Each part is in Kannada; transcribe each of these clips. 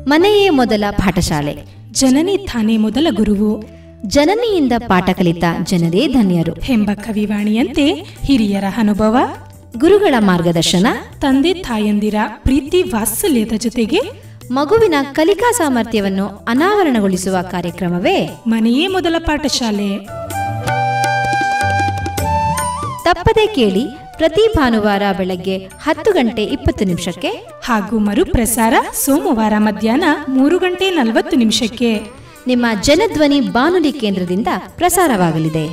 ಮನೆಯೇ ಮೊದಲ ಪಾಠಶಾಲೆ ಜನನಿ ತಾನೇ ಮೊದಲ ಗುರುವು ಜನನಿಯಿಂದ ಪಾಠ ಕಲಿತ ಜನರೇ ಧನ್ಯರು ಎಂಬ ಕವಿವಾಣಿಯಂತೆ ಹಿರಿಯರ ಅನುಭವ ಗುರುಗಳ ಮಾರ್ಗದರ್ಶನ ತಂದೆ ತಾಯಂದಿರ ಪ್ರೀತಿ ವಾತ್ಸಲ್ಯದ ಜೊತೆಗೆ ಮಗುವಿನ ಕಲಿಕಾ ಸಾಮರ್ಥ್ಯವನ್ನು ಅನಾವರಣಗೊಳಿಸುವ ಕಾರ್ಯಕ್ರಮವೇ ಮನೆಯೇ ಮೊದಲ ಪಾಠಶಾಲೆ ತಪ್ಪದೆ ಕೇಳಿ ಪ್ರತಿ ಭಾನುವಾರ ಬೆಳಗ್ಗೆ ಹತ್ತು ಗಂಟೆ ಇಪ್ಪತ್ತು ನಿಮಿಷಕ್ಕೆ ಹಾಗೂ ಮರುಪ್ರಸಾರ ಸೋಮವಾರ ಮಧ್ಯಾಹ್ನ ಮೂರು ಗಂಟೆ ನಲವತ್ತು ನಿಮಿಷಕ್ಕೆ ನಿಮ್ಮ ಜನಧ್ವನಿ ಬಾನುಲಿ ಕೇಂದ್ರದಿಂದ ಪ್ರಸಾರವಾಗಲಿದೆ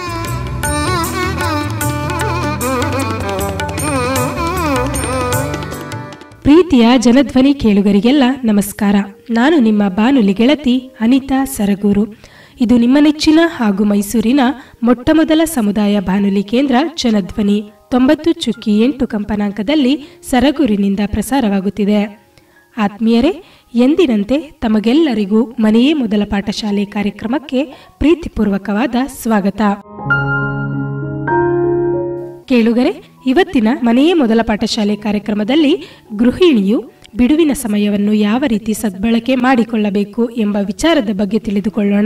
ಪ್ರೀತಿಯ ಜನಧ್ವನಿ ಕೇಳುಗರಿಗೆಲ್ಲ ನಮಸ್ಕಾರ ನಾನು ನಿಮ್ಮ ಬಾನುಲಿ ಗೆಳತಿ ಅನಿತಾ ಸರಗೂರು ಇದು ನಿಮ್ಮ ನೆಚ್ಚಿನ ಹಾಗೂ ಮೈಸೂರಿನ ಮೊಟ್ಟಮೊದಲ ಸಮುದಾಯ ಬಾನುಲಿ ಕೇಂದ್ರ ಜನಧ್ವನಿ ತೊಂಬತ್ತು ಚುಕ್ಕಿ ಎಂಟು ಕಂಪನಾಂಕದಲ್ಲಿ ಸರಗೂರಿನಿಂದ ಪ್ರಸಾರವಾಗುತ್ತಿದೆ ಆತ್ಮೀಯರೇ ಎಂದಿನಂತೆ ತಮಗೆಲ್ಲರಿಗೂ ಮನೆಯೇ ಮೊದಲ ಪಾಠಶಾಲೆ ಕಾರ್ಯಕ್ರಮಕ್ಕೆ ಪ್ರೀತಿಪೂರ್ವಕವಾದ ಸ್ವಾಗತ ಕೇಳುಗರೆ ಇವತ್ತಿನ ಮನೆಯೇ ಮೊದಲ ಪಾಠಶಾಲೆ ಕಾರ್ಯಕ್ರಮದಲ್ಲಿ ಗೃಹಿಣಿಯು ಬಿಡುವಿನ ಸಮಯವನ್ನು ಯಾವ ರೀತಿ ಸದ್ಬಳಕೆ ಮಾಡಿಕೊಳ್ಳಬೇಕು ಎಂಬ ವಿಚಾರದ ಬಗ್ಗೆ ತಿಳಿದುಕೊಳ್ಳೋಣ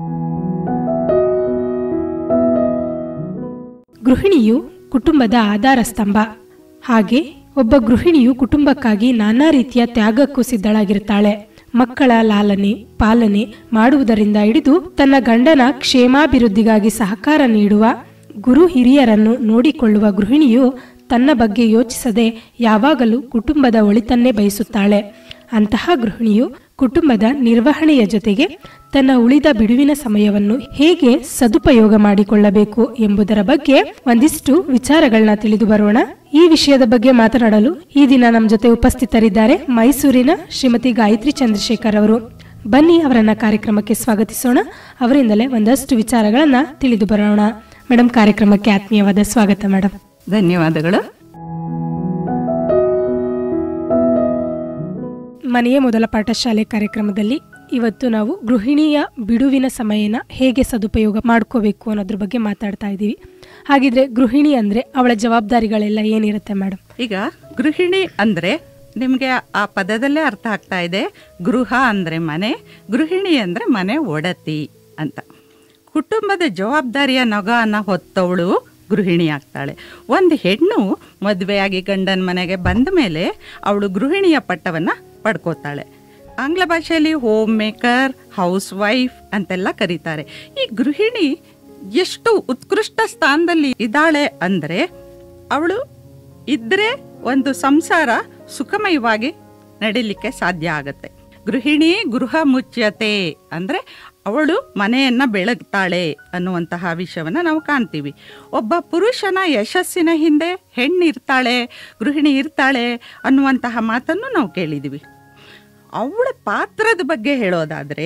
ಗೃಹಿಣಿಯು ಕುಟುಂಬದ ಆಧಾರ ಸ್ತಂಭ ಹಾಗೆ ಒಬ್ಬ ಗೃಹಿಣಿಯು ಕುಟುಂಬಕ್ಕಾಗಿ ನಾನಾ ರೀತಿಯ ತ್ಯಾಗಕ್ಕೂ ಸಿದ್ಧಳಾಗಿರ್ತಾಳೆ ಮಕ್ಕಳ ಲಾಲನೆ ಪಾಲನೆ ಮಾಡುವುದರಿಂದ ಹಿಡಿದು ತನ್ನ ಗಂಡನ ಕ್ಷೇಮಾಭಿವೃದ್ಧಿಗಾಗಿ ಸಹಕಾರ ನೀಡುವ ಗುರು ಹಿರಿಯರನ್ನು ನೋಡಿಕೊಳ್ಳುವ ಗೃಹಿಣಿಯು ತನ್ನ ಬಗ್ಗೆ ಯೋಚಿಸದೆ ಯಾವಾಗಲೂ ಕುಟುಂಬದ ಒಳಿತನ್ನೇ ಬಯಸುತ್ತಾಳೆ ಅಂತಹ ಗೃಹಿಣಿಯು ಕುಟುಂಬದ ನಿರ್ವಹಣೆಯ ಜೊತೆಗೆ ತನ್ನ ಉಳಿದ ಬಿಡುವಿನ ಸಮಯವನ್ನು ಹೇಗೆ ಸದುಪಯೋಗ ಮಾಡಿಕೊಳ್ಳಬೇಕು ಎಂಬುದರ ಬಗ್ಗೆ ಒಂದಿಷ್ಟು ವಿಚಾರಗಳನ್ನ ತಿಳಿದು ಬರೋಣ ಈ ವಿಷಯದ ಬಗ್ಗೆ ಮಾತನಾಡಲು ಈ ದಿನ ನಮ್ಮ ಜೊತೆ ಉಪಸ್ಥಿತರಿದ್ದಾರೆ ಮೈಸೂರಿನ ಶ್ರೀಮತಿ ಗಾಯತ್ರಿ ಚಂದ್ರಶೇಖರ್ ಅವರು ಬನ್ನಿ ಅವರನ್ನ ಕಾರ್ಯಕ್ರಮಕ್ಕೆ ಸ್ವಾಗತಿಸೋಣ ಅವರಿಂದಲೇ ಒಂದಷ್ಟು ವಿಚಾರಗಳನ್ನ ತಿಳಿದು ಬರೋಣ ಮೇಡಮ್ ಕಾರ್ಯಕ್ರಮಕ್ಕೆ ಆತ್ಮೀಯವಾದ ಸ್ವಾಗತ ಮೇಡಮ್ ಧನ್ಯವಾದಗಳು ಮನೆಯ ಮೊದಲ ಪಾಠಶಾಲೆ ಕಾರ್ಯಕ್ರಮದಲ್ಲಿ ಇವತ್ತು ನಾವು ಗೃಹಿಣಿಯ ಬಿಡುವಿನ ಸಮಯನ ಹೇಗೆ ಸದುಪಯೋಗ ಮಾಡ್ಕೋಬೇಕು ಅನ್ನೋದ್ರ ಬಗ್ಗೆ ಮಾತಾಡ್ತಾ ಇದ್ದೀವಿ ಹಾಗಿದ್ರೆ ಗೃಹಿಣಿ ಅಂದ್ರೆ ಅವಳ ಜವಾಬ್ದಾರಿಗಳೆಲ್ಲ ಏನಿರುತ್ತೆ ಮೇಡಮ್ ಈಗ ಗೃಹಿಣಿ ಅಂದ್ರೆ ನಿಮಗೆ ಆ ಪದದಲ್ಲೇ ಅರ್ಥ ಆಗ್ತಾ ಇದೆ ಗೃಹ ಅಂದ್ರೆ ಮನೆ ಗೃಹಿಣಿ ಅಂದ್ರೆ ಮನೆ ಒಡತಿ ಅಂತ ಕುಟುಂಬದ ಜವಾಬ್ದಾರಿಯ ನೊಗನ ಹೊತ್ತವಳು ಗೃಹಿಣಿ ಆಗ್ತಾಳೆ ಒಂದು ಹೆಣ್ಣು ಮದುವೆಯಾಗಿ ಗಂಡನ ಮನೆಗೆ ಬಂದ ಮೇಲೆ ಅವಳು ಗೃಹಿಣಿಯ ಪಟ್ಟವನ್ನು ಪಡ್ಕೋತಾಳೆ ಆಂಗ್ಲ ಭಾಷೆಯಲ್ಲಿ ಹೋಮ್ ಮೇಕರ್ ಹೌಸ್ ವೈಫ್ ಅಂತೆಲ್ಲ ಕರೀತಾರೆ ಈ ಗೃಹಿಣಿ ಎಷ್ಟು ಉತ್ಕೃಷ್ಟ ಸ್ಥಾನದಲ್ಲಿ ಇದ್ದಾಳೆ ಅಂದರೆ ಅವಳು ಇದ್ರೆ ಒಂದು ಸಂಸಾರ ಸುಖಮಯವಾಗಿ ನಡೀಲಿಕ್ಕೆ ಸಾಧ್ಯ ಆಗತ್ತೆ ಗೃಹಿಣಿ ಗೃಹ ಮುಚ್ಯತೆ ಅಂದ್ರೆ ಅವಳು ಮನೆಯನ್ನ ಬೆಳಗ್ತಾಳೆ ಅನ್ನುವಂತಹ ವಿಷಯವನ್ನ ನಾವು ಕಾಣ್ತೀವಿ ಒಬ್ಬ ಪುರುಷನ ಯಶಸ್ಸಿನ ಹಿಂದೆ ಹೆಣ್ಣಿರ್ತಾಳೆ ಗೃಹಿಣಿ ಇರ್ತಾಳೆ ಅನ್ನುವಂತಹ ಮಾತನ್ನು ನಾವು ಕೇಳಿದ್ದೀವಿ ಅವಳ ಪಾತ್ರದ ಬಗ್ಗೆ ಹೇಳೋದಾದ್ರೆ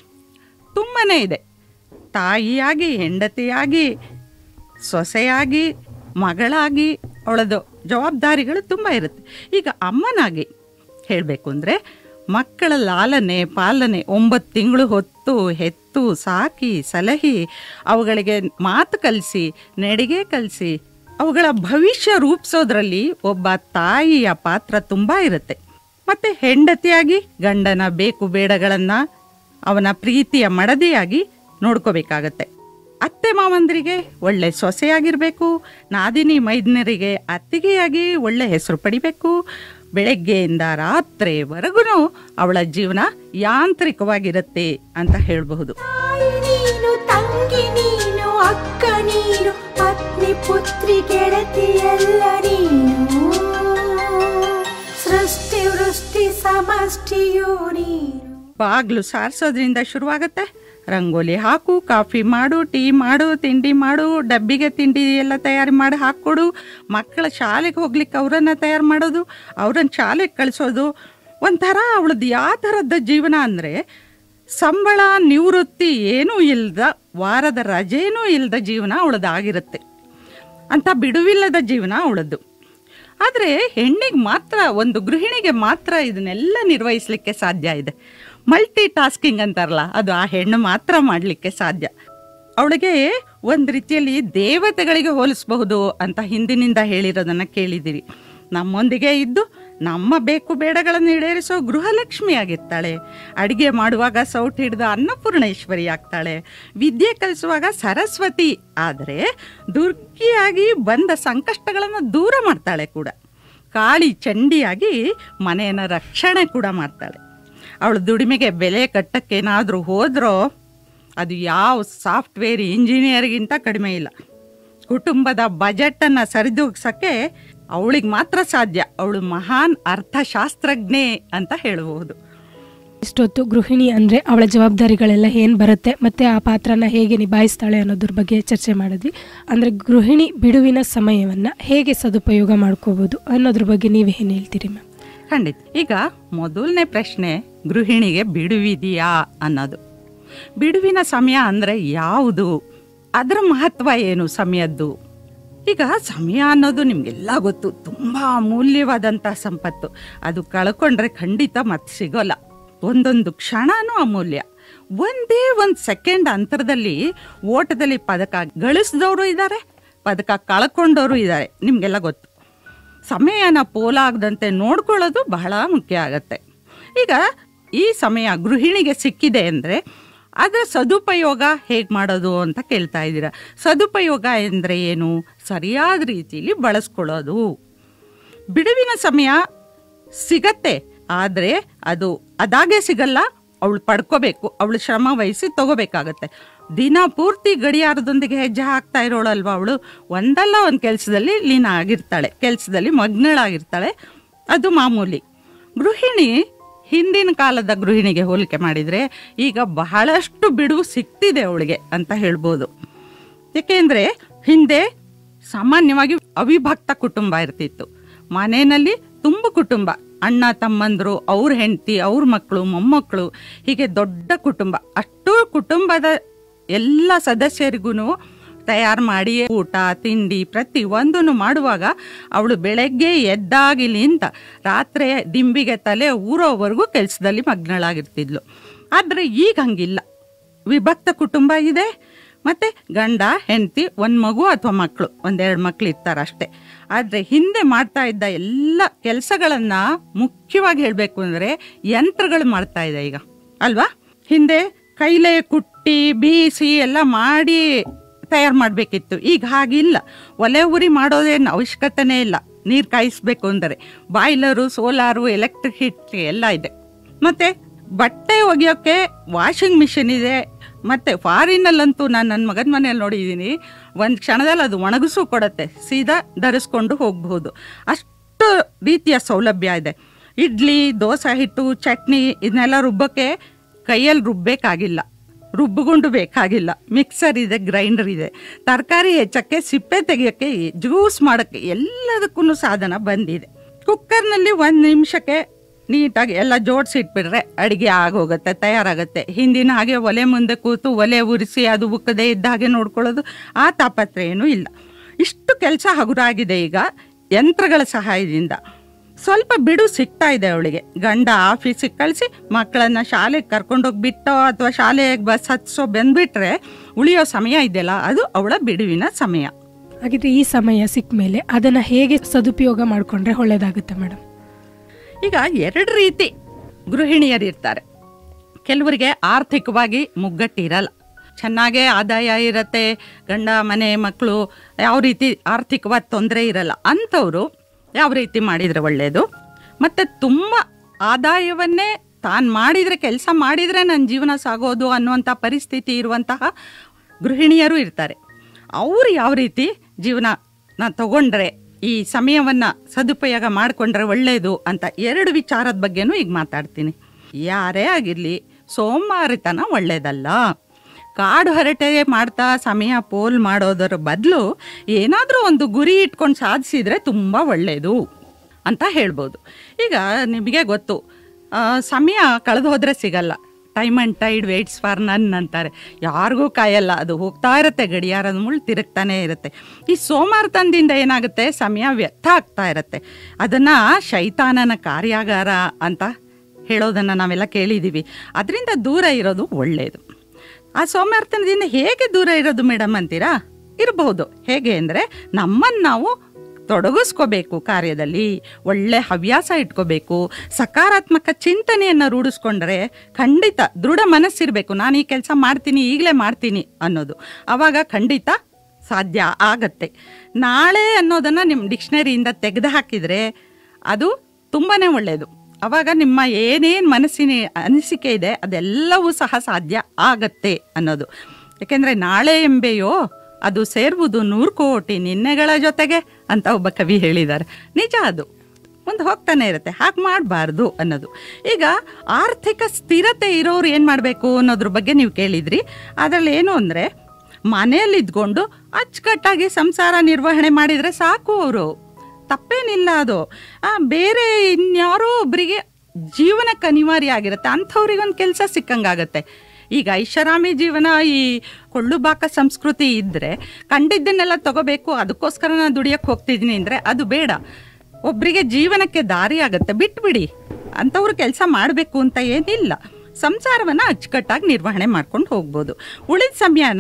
ತುಂಬನೇ ಇದೆ ತಾಯಿಯಾಗಿ ಹೆಂಡತಿಯಾಗಿ ಸೊಸೆಯಾಗಿ ಮಗಳಾಗಿ ಅವಳದು ಜವಾಬ್ದಾರಿಗಳು ತುಂಬ ಇರುತ್ತೆ ಈಗ ಅಮ್ಮನಾಗಿ ಹೇಳಬೇಕು ಅಂದರೆ ಮಕ್ಕಳ ಲಾಲನೆ ಪಾಲನೆ ಒಂಬತ್ತು ತಿಂಗಳು ಹೊತ್ತು ಹೆತ್ತು ಸಾಕಿ ಸಲಹಿ ಅವುಗಳಿಗೆ ಮಾತು ಕಲಿಸಿ ನಡಿಗೆ ಕಲಿಸಿ ಅವುಗಳ ಭವಿಷ್ಯ ರೂಪಿಸೋದ್ರಲ್ಲಿ ಒಬ್ಬ ತಾಯಿಯ ಪಾತ್ರ ತುಂಬ ಇರುತ್ತೆ ಮತ್ತೆ ಹೆಂಡತಿಯಾಗಿ ಗಂಡನ ಬೇಕು ಬೇಡಗಳನ್ನು ಅವನ ಪ್ರೀತಿಯ ಮಡದಿಯಾಗಿ ನೋಡ್ಕೋಬೇಕಾಗತ್ತೆ ಅತ್ತೆ ಮಾವಂದ್ರಿಗೆ ಒಳ್ಳೆ ಸೊಸೆಯಾಗಿರಬೇಕು ನಾದಿನಿ ಮೈದ್ನರಿಗೆ ಅತ್ತಿಗೆಯಾಗಿ ಒಳ್ಳೆ ಹೆಸರು ಪಡಿಬೇಕು ಬೆಳಗ್ಗೆಯಿಂದ ರಾತ್ರಿವರೆಗೂ ಅವಳ ಜೀವನ ಯಾಂತ್ರಿಕವಾಗಿರುತ್ತೆ ಅಂತ ಹೇಳಬಹುದು ತಾಯಿ ನೀನು ತಂಗಿ ನೀನು ಅಕ್ಕ ನೀನು ಪತ್ನಿ ಪುತ್ರಿ ಗೆಳತಿಯಲ್ಲ ನೀನು ಸೃಷ್ಟಿ ವೃಷ್ಟಿ ಸಮಷ್ಟಿಯು ನೀನು ಬಾಗ್ಲು ಸಾರಿಸೋದ್ರಿಂದ ಶುರುವಾಗತ್ತೆ ರಂಗೋಲಿ ಹಾಕು ಕಾಫಿ ಮಾಡು ಟೀ ಮಾಡು ತಿಂಡಿ ಮಾಡು ಡಬ್ಬಿಗೆ ತಿಂಡಿ ಎಲ್ಲ ತಯಾರಿ ಮಾಡಿ ಹಾಕ್ಕೊಡು ಮಕ್ಕಳ ಶಾಲೆಗೆ ಹೋಗ್ಲಿಕ್ಕೆ ಅವರನ್ನ ತಯಾರು ಮಾಡೋದು ಅವ್ರನ್ನ ಶಾಲೆಗೆ ಕಳಿಸೋದು ಒಂಥರ ಅವಳದ್ದು ಯಾವ ಥರದ ಜೀವನ ಅಂದರೆ ಸಂಬಳ ನಿವೃತ್ತಿ ಏನೂ ಇಲ್ದ ವಾರದ ರಜೆನೂ ಇಲ್ದ ಜೀವನ ಅವಳದಾಗಿರುತ್ತೆ ಅಂತ ಬಿಡುವಿಲ್ಲದ ಜೀವನ ಅವಳದ್ದು ಆದರೆ ಹೆಣ್ಣಿಗೆ ಮಾತ್ರ ಒಂದು ಗೃಹಿಣಿಗೆ ಮಾತ್ರ ಇದನ್ನೆಲ್ಲ ನಿರ್ವಹಿಸಲಿಕ್ಕೆ ಸಾಧ್ಯ ಇದೆ ಮಲ್ಟಿ ಟಾಸ್ಕಿಂಗ್ ಅಂತಾರಲ್ಲ ಅದು ಆ ಹೆಣ್ಣು ಮಾತ್ರ ಮಾಡಲಿಕ್ಕೆ ಸಾಧ್ಯ ಅವಳಿಗೆ ಒಂದು ರೀತಿಯಲ್ಲಿ ದೇವತೆಗಳಿಗೆ ಹೋಲಿಸಬಹುದು ಅಂತ ಹಿಂದಿನಿಂದ ಹೇಳಿರೋದನ್ನು ಕೇಳಿದ್ದೀರಿ ನಮ್ಮೊಂದಿಗೆ ಇದ್ದು ನಮ್ಮ ಬೇಕು ಬೇಡಗಳನ್ನು ಈಡೇರಿಸೋ ಗೃಹಲಕ್ಷ್ಮಿ ಆಗಿರ್ತಾಳೆ ಅಡಿಗೆ ಮಾಡುವಾಗ ಸೌಟ್ ಹಿಡಿದು ಅನ್ನಪೂರ್ಣೇಶ್ವರಿ ಆಗ್ತಾಳೆ ವಿದ್ಯೆ ಕಲಿಸುವಾಗ ಸರಸ್ವತಿ ಆದರೆ ದುರ್ಗಿಯಾಗಿ ಬಂದ ಸಂಕಷ್ಟಗಳನ್ನು ದೂರ ಮಾಡ್ತಾಳೆ ಕೂಡ ಕಾಳಿ ಚಂಡಿಯಾಗಿ ಮನೆಯನ್ನು ರಕ್ಷಣೆ ಕೂಡ ಮಾಡ್ತಾಳೆ ಅವಳು ದುಡಿಮೆಗೆ ಬೆಲೆ ಕಟ್ಟಕ್ಕೇನಾದರೂ ಹೋದ್ರೋ ಅದು ಯಾವ ಸಾಫ್ಟ್ವೇರ್ ಇಂಜಿನಿಯರ್ಗಿಂತ ಕಡಿಮೆ ಇಲ್ಲ ಕುಟುಂಬದ ಬಜೆಟನ್ನು ಸರಿದೂಗ್ಸಕ್ಕೆ ಅವಳಿಗೆ ಮಾತ್ರ ಸಾಧ್ಯ ಅವಳು ಮಹಾನ್ ಅರ್ಥಶಾಸ್ತ್ರಜ್ಞೆ ಅಂತ ಹೇಳಬಹುದು ಇಷ್ಟೊತ್ತು ಗೃಹಿಣಿ ಅಂದ್ರೆ ಅವಳ ಜವಾಬ್ದಾರಿಗಳೆಲ್ಲ ಏನ್ ಬರುತ್ತೆ ಮತ್ತೆ ಆ ಪಾತ್ರನ ಹೇಗೆ ನಿಭಾಯಿಸ್ತಾಳೆ ಅನ್ನೋದ್ರ ಬಗ್ಗೆ ಚರ್ಚೆ ಮಾಡಿದ್ವಿ ಅಂದ್ರೆ ಗೃಹಿಣಿ ಬಿಡುವಿನ ಸಮಯವನ್ನ ಹೇಗೆ ಸದುಪಯೋಗ ಮಾಡ್ಕೋಬಹುದು ಅನ್ನೋದ್ರ ಬಗ್ಗೆ ನೀವೇನು ಹೇಳ್ತೀರಿ ಮ್ಯಾಮ್ ಖಂಡಿತ ಈಗ ಮೊದಲನೇ ಪ್ರಶ್ನೆ ಗೃಹಿಣಿಗೆ ಬಿಡುವಿದೆಯಾ ಅನ್ನೋದು ಬಿಡುವಿನ ಸಮಯ ಅಂದರೆ ಯಾವುದು ಅದರ ಮಹತ್ವ ಏನು ಸಮಯದ್ದು ಈಗ ಸಮಯ ಅನ್ನೋದು ನಿಮಗೆಲ್ಲ ಗೊತ್ತು ತುಂಬ ಅಮೂಲ್ಯವಾದಂಥ ಸಂಪತ್ತು ಅದು ಕಳ್ಕೊಂಡ್ರೆ ಖಂಡಿತ ಮತ್ತೆ ಸಿಗೋಲ್ಲ ಒಂದೊಂದು ಕ್ಷಣನೂ ಅಮೂಲ್ಯ ಒಂದೇ ಒಂದು ಸೆಕೆಂಡ್ ಅಂತರದಲ್ಲಿ ಓಟದಲ್ಲಿ ಪದಕ ಗಳಿಸಿದವರು ಇದ್ದಾರೆ ಪದಕ ಕಳ್ಕೊಂಡವರು ಇದ್ದಾರೆ ನಿಮಗೆಲ್ಲ ಗೊತ್ತು ಸಮಯನ ಪೋಲಾಗದಂತೆ ನೋಡ್ಕೊಳ್ಳೋದು ಬಹಳ ಮುಖ್ಯ ಆಗತ್ತೆ ಈಗ ಈ ಸಮಯ ಗೃಹಿಣಿಗೆ ಸಿಕ್ಕಿದೆ ಅಂದರೆ ಅದರ ಸದುಪಯೋಗ ಹೇಗೆ ಮಾಡೋದು ಅಂತ ಕೇಳ್ತಾ ಇದ್ದೀರಾ ಸದುಪಯೋಗ ಎಂದರೆ ಏನು ಸರಿಯಾದ ರೀತಿಯಲ್ಲಿ ಬಳಸ್ಕೊಳ್ಳೋದು ಬಿಡುವಿನ ಸಮಯ ಸಿಗತ್ತೆ ಆದರೆ ಅದು ಅದಾಗೆ ಸಿಗಲ್ಲ ಅವಳು ಪಡ್ಕೋಬೇಕು ಅವಳು ಶ್ರಮ ವಹಿಸಿ ತಗೋಬೇಕಾಗತ್ತೆ ದಿನ ಪೂರ್ತಿ ಗಡಿಯಾರದೊಂದಿಗೆ ಹೆಜ್ಜೆ ಹಾಕ್ತಾ ಇರೋಳಲ್ವ ಅವಳು ಒಂದಲ್ಲ ಒಂದು ಕೆಲಸದಲ್ಲಿ ಲೀನ ಆಗಿರ್ತಾಳೆ ಕೆಲಸದಲ್ಲಿ ಮಗ್ನಳಾಗಿರ್ತಾಳೆ ಅದು ಮಾಮೂಲಿ ಗೃಹಿಣಿ ಹಿಂದಿನ ಕಾಲದ ಗೃಹಿಣಿಗೆ ಹೋಲಿಕೆ ಮಾಡಿದರೆ ಈಗ ಬಹಳಷ್ಟು ಬಿಡುವು ಸಿಗ್ತಿದೆ ಅವಳಿಗೆ ಅಂತ ಹೇಳ್ಬೋದು ಏಕೆಂದರೆ ಹಿಂದೆ ಸಾಮಾನ್ಯವಾಗಿ ಅವಿಭಕ್ತ ಕುಟುಂಬ ಇರ್ತಿತ್ತು ಮನೆಯಲ್ಲಿ ತುಂಬ ಕುಟುಂಬ ಅಣ್ಣ ತಮ್ಮಂದ್ರು ಅವ್ರ ಹೆಂಡತಿ ಅವ್ರ ಮಕ್ಕಳು ಮೊಮ್ಮಕ್ಕಳು ಹೀಗೆ ದೊಡ್ಡ ಕುಟುಂಬ ಅಷ್ಟು ಕುಟುಂಬದ ಎಲ್ಲ ಸದಸ್ಯರಿಗೂ ತಯಾರು ಮಾಡಿ ಊಟ ತಿಂಡಿ ಪ್ರತಿ ಒಂದನ್ನು ಮಾಡುವಾಗ ಅವಳು ಬೆಳಗ್ಗೆ ಎದ್ದಾಗಿಲಿಂತ ರಾತ್ರಿ ದಿಂಬಿಗೆ ತಲೆ ಊರೋವರೆಗೂ ಕೆಲಸದಲ್ಲಿ ಮಗ್ನಳಾಗಿರ್ತಿದ್ಲು ಆದರೆ ಈಗ ಹಂಗಿಲ್ಲ ವಿಭಕ್ತ ಕುಟುಂಬ ಇದೆ ಮತ್ತೆ ಗಂಡ ಹೆಂಡತಿ ಒಂದು ಮಗು ಅಥವಾ ಮಕ್ಕಳು ಒಂದೆರಡು ಮಕ್ಳು ಇರ್ತಾರೆ ಅಷ್ಟೇ ಆದರೆ ಹಿಂದೆ ಮಾಡ್ತಾ ಇದ್ದ ಎಲ್ಲ ಕೆಲಸಗಳನ್ನ ಮುಖ್ಯವಾಗಿ ಹೇಳಬೇಕು ಅಂದರೆ ಯಂತ್ರಗಳು ಮಾಡ್ತಾ ಇದೆ ಈಗ ಅಲ್ವಾ ಹಿಂದೆ ಕೈಲೇ ಕುಟ್ಟಿ ಬೀಸಿ ಎಲ್ಲ ಮಾಡಿ ತಯಾರು ಮಾಡಬೇಕಿತ್ತು ಈಗ ಹಾಗಿಲ್ಲ ಒಲೆ ಉರಿ ಮಾಡೋದೇನು ಅವಶ್ಯಕತೆನೇ ಇಲ್ಲ ನೀರು ಕಾಯಿಸ್ಬೇಕು ಅಂದರೆ ಬಾಯ್ಲರು ಸೋಲಾರು ಎಲೆಕ್ಟ್ರಿಕ್ ಹಿಟ್ ಎಲ್ಲ ಇದೆ ಮತ್ತೆ ಬಟ್ಟೆ ಒಗೆಯೋಕ್ಕೆ ವಾಷಿಂಗ್ ಮಿಷಿನ್ ಇದೆ ಮತ್ತೆ ಫಾರಿನಲ್ಲಂತೂ ನಾನು ನನ್ನ ಮಗನ ಮನೆಯಲ್ಲಿ ನೋಡಿದ್ದೀನಿ ಒಂದು ಕ್ಷಣದಲ್ಲಿ ಅದು ಒಣಗಿಸು ಕೊಡುತ್ತೆ ಸೀದಾ ಧರಿಸ್ಕೊಂಡು ಹೋಗಬಹುದು ಅಷ್ಟು ರೀತಿಯ ಸೌಲಭ್ಯ ಇದೆ ಇಡ್ಲಿ ದೋಸೆ ಹಿಟ್ಟು ಚಟ್ನಿ ಇದನ್ನೆಲ್ಲ ರುಬ್ಬಕ್ಕೆ ಕೈಯಲ್ಲಿ ರುಬ್ಬೇಕಾಗಿಲ್ಲ ರುಬ್ಬುಗುಂಡು ಬೇಕಾಗಿಲ್ಲ ಮಿಕ್ಸರ್ ಇದೆ ಗ್ರೈಂಡರ್ ಇದೆ ತರಕಾರಿ ಹೆಚ್ಚಕ್ಕೆ ಸಿಪ್ಪೆ ತೆಗಿಯೋಕ್ಕೆ ಜ್ಯೂಸ್ ಮಾಡೋಕ್ಕೆ ಎಲ್ಲದಕ್ಕೂ ಸಾಧನ ಬಂದಿದೆ ಕುಕ್ಕರ್ನಲ್ಲಿ ಒಂದು ನಿಮಿಷಕ್ಕೆ ನೀಟಾಗಿ ಎಲ್ಲ ಜೋಡಿಸಿ ಇಟ್ಬಿಟ್ರೆ ಅಡುಗೆ ಆಗೋಗುತ್ತೆ ತಯಾರಾಗುತ್ತೆ ಹಿಂದಿನ ಹಾಗೆ ಒಲೆ ಮುಂದೆ ಕೂತು ಒಲೆ ಉರಿಸಿ ಅದು ಉಕ್ಕದೆ ಇದ್ದ ಹಾಗೆ ನೋಡ್ಕೊಳ್ಳೋದು ಆ ತಾಪತ್ರೆ ಏನೂ ಇಲ್ಲ ಇಷ್ಟು ಕೆಲಸ ಹಗುರಾಗಿದೆ ಈಗ ಯಂತ್ರಗಳ ಸಹಾಯದಿಂದ ಸ್ವಲ್ಪ ಬಿಡು ಸಿಗ್ತಾ ಇದೆ ಅವಳಿಗೆ ಗಂಡ ಆಫೀಸಿಗೆ ಕಳಿಸಿ ಮಕ್ಕಳನ್ನ ಶಾಲೆಗೆ ಕರ್ಕೊಂಡೋಗಿ ಬಿಟ್ಟೋ ಅಥವಾ ಶಾಲೆಗೆ ಬಸ್ ಹತ್ಸೋ ಬಂದ್ಬಿಟ್ರೆ ಉಳಿಯೋ ಸಮಯ ಇದೆಯಲ್ಲ ಅದು ಅವಳ ಬಿಡುವಿನ ಸಮಯ ಹಾಗಿದ್ರೆ ಈ ಸಮಯ ಸಿಕ್ಕ ಮೇಲೆ ಅದನ್ನ ಹೇಗೆ ಸದುಪಯೋಗ ಮಾಡ್ಕೊಂಡ್ರೆ ಒಳ್ಳೇದಾಗುತ್ತೆ ಮೇಡಮ್ ಈಗ ಎರಡು ರೀತಿ ಗೃಹಿಣಿಯರು ಇರ್ತಾರೆ ಕೆಲವರಿಗೆ ಆರ್ಥಿಕವಾಗಿ ಮುಗ್ಗಟ್ಟಿರಲ್ಲ ಚೆನ್ನಾಗೇ ಆದಾಯ ಇರತ್ತೆ ಗಂಡ ಮನೆ ಮಕ್ಕಳು ಯಾವ ರೀತಿ ಆರ್ಥಿಕವಾದ ತೊಂದರೆ ಇರಲ್ಲ ಅಂಥವ್ರು ಯಾವ ರೀತಿ ಮಾಡಿದರೆ ಒಳ್ಳೆಯದು ಮತ್ತು ತುಂಬ ಆದಾಯವನ್ನೇ ತಾನು ಮಾಡಿದರೆ ಕೆಲಸ ಮಾಡಿದರೆ ನನ್ನ ಜೀವನ ಸಾಗೋದು ಅನ್ನುವಂಥ ಪರಿಸ್ಥಿತಿ ಇರುವಂತಹ ಗೃಹಿಣಿಯರು ಇರ್ತಾರೆ ಅವರು ಯಾವ ರೀತಿ ಜೀವನ ತಗೊಂಡ್ರೆ ಈ ಸಮಯವನ್ನು ಸದುಪಯೋಗ ಮಾಡಿಕೊಂಡ್ರೆ ಒಳ್ಳೆಯದು ಅಂತ ಎರಡು ವಿಚಾರದ ಬಗ್ಗೆನೂ ಈಗ ಮಾತಾಡ್ತೀನಿ ಯಾರೇ ಆಗಿರಲಿ ಸೋಮಾರಿತನ ಒಳ್ಳೆಯದಲ್ಲ ಕಾಡು ಹರಟೆ ಮಾಡ್ತಾ ಸಮಯ ಪೋಲ್ ಮಾಡೋದರ ಬದಲು ಏನಾದರೂ ಒಂದು ಗುರಿ ಇಟ್ಕೊಂಡು ಸಾಧಿಸಿದರೆ ತುಂಬ ಒಳ್ಳೆಯದು ಅಂತ ಹೇಳ್ಬೋದು ಈಗ ನಿಮಗೆ ಗೊತ್ತು ಆ, ಸಮಯ ಕಳೆದು ಹೋದರೆ ಸಿಗಲ್ಲ time and tide waits for none ಅಂತಾರೆ ಯಾರಿಗೂ ಕಾಯಲ್ಲ ಅದು ಹೋಗ್ತಾ ಇರುತ್ತೆ ಗಡಿಯಾರದ ಮುಳ್ಳು ತಿರುಗ್ತಾನೆ ಇರುತ್ತೆ ಈ ಸೋಮಾರ್ತನದಿಂದ ಏನಾಗುತ್ತೆ ಸಮಯ ವ್ಯರ್ಥ ಆಗ್ತಾ ಇರುತ್ತೆ ಅದನ್ನು ಶೈತಾನನ ಕಾರ್ಯಾಗಾರ ಅಂತ ಹೇಳೋದನ್ನು ನಾವೆಲ್ಲ ಕೇಳಿದ್ದೀವಿ ಅದರಿಂದ ದೂರ ಇರೋದು ಒಳ್ಳೆಯದು ಆ ಸೋಮಾರ್ತನದಿಂದ ಹೇಗೆ ದೂರ ಇರೋದು ಮೇಡಮ್ ಅಂತೀರಾ ಇರಬಹುದು ಹೇಗೆ ಅಂದರೆ ನಮ್ಮನ್ನು ನಾವು ತೊಡಗಿಸ್ಕೋಬೇಕು ಕಾರ್ಯದಲ್ಲಿ ಒಳ್ಳೆ ಹವ್ಯಾಸ ಇಟ್ಕೋಬೇಕು ಸಕಾರಾತ್ಮಕ ಚಿಂತನೆಯನ್ನು ರೂಢಿಸ್ಕೊಂಡ್ರೆ ಖಂಡಿತ ದೃಢ ಮನಸ್ಸಿರಬೇಕು ನಾನು ಈ ಕೆಲಸ ಮಾಡ್ತೀನಿ ಈಗಲೇ ಮಾಡ್ತೀನಿ ಅನ್ನೋದು ಆವಾಗ ಖಂಡಿತ ಸಾಧ್ಯ ಆಗತ್ತೆ ನಾಳೆ ಅನ್ನೋದನ್ನು ನಿಮ್ಮ ಡಿಕ್ಷನರಿಯಿಂದ ತೆಗೆದು ಹಾಕಿದರೆ ಅದು ತುಂಬಾ ಒಳ್ಳೆಯದು ಅವಾಗ ನಿಮ್ಮ ಏನೇನು ಮನಸ್ಸಿನ ಅನಿಸಿಕೆ ಇದೆ ಅದೆಲ್ಲವೂ ಸಹ ಸಾಧ್ಯ ಆಗತ್ತೆ ಅನ್ನೋದು ಯಾಕೆಂದರೆ ನಾಳೆ ಎಂಬೆಯೋ ಅದು ಸೇರುವುದು ನೂರು ಕೋಟಿ ನಿನ್ನೆಗಳ ಜೊತೆಗೆ ಅಂತ ಒಬ್ಬ ಕವಿ ಹೇಳಿದ್ದಾರೆ ನಿಜ ಅದು ಮುಂದೆ ಹೋಗ್ತಾನೆ ಇರುತ್ತೆ ಹಾಗೆ ಮಾಡಬಾರ್ದು ಅನ್ನೋದು ಈಗ ಆರ್ಥಿಕ ಸ್ಥಿರತೆ ಇರೋರು ಏನು ಮಾಡಬೇಕು ಅನ್ನೋದ್ರ ಬಗ್ಗೆ ನೀವು ಕೇಳಿದ್ರಿ ಅದರಲ್ಲಿ ಏನು ಅಂದರೆ ಮನೆಯಲ್ಲಿ ಇದ್ಕೊಂಡು ಅಚ್ಚುಕಟ್ಟಾಗಿ ಸಂಸಾರ ನಿರ್ವಹಣೆ ಮಾಡಿದರೆ ಸಾಕು ಅವರು ತಪ್ಪೇನಿಲ್ಲ ಅದು ಆ, ಬೇರೆ ಇನ್ಯಾರೋ ಒಬ್ಬರಿಗೆ ಜೀವನಕ್ಕೆ ಅನಿವಾರ್ಯ ಆಗಿರುತ್ತೆ ಅಂಥವ್ರಿಗೊಂದು ಕೆಲಸ ಸಿಕ್ಕಂಗಾಗತ್ತೆ ಈಗ ಐಷಾರಾಮಿ ಜೀವನ ಈ ಕೊಳ್ಳುಬಾಕ ಸಂಸ್ಕೃತಿ ಇದ್ದರೆ ಕಂಡಿದ್ದನ್ನೆಲ್ಲ ತಗೋಬೇಕು ಅದಕ್ಕೋಸ್ಕರ ನಾನು ದುಡಿಯಕ್ಕೆ ಹೋಗ್ತಿದ್ದೀನಿ ಅಂದರೆ ಅದು ಬೇಡ ಒಬ್ಬರಿಗೆ ಜೀವನಕ್ಕೆ ದಾರಿ ಆಗುತ್ತೆ ಬಿಟ್ಬಿಡಿ ಅಂಥವ್ರು ಕೆಲಸ ಮಾಡಬೇಕು ಅಂತ ಏನಿಲ್ಲ ಸಂಸಾರವನ್ನು ಅಚ್ಚುಕಟ್ಟಾಗಿ ನಿರ್ವಹಣೆ ಮಾಡ್ಕೊಂಡು ಹೋಗ್ಬೋದು ಉಳಿದ ಸಮಯನ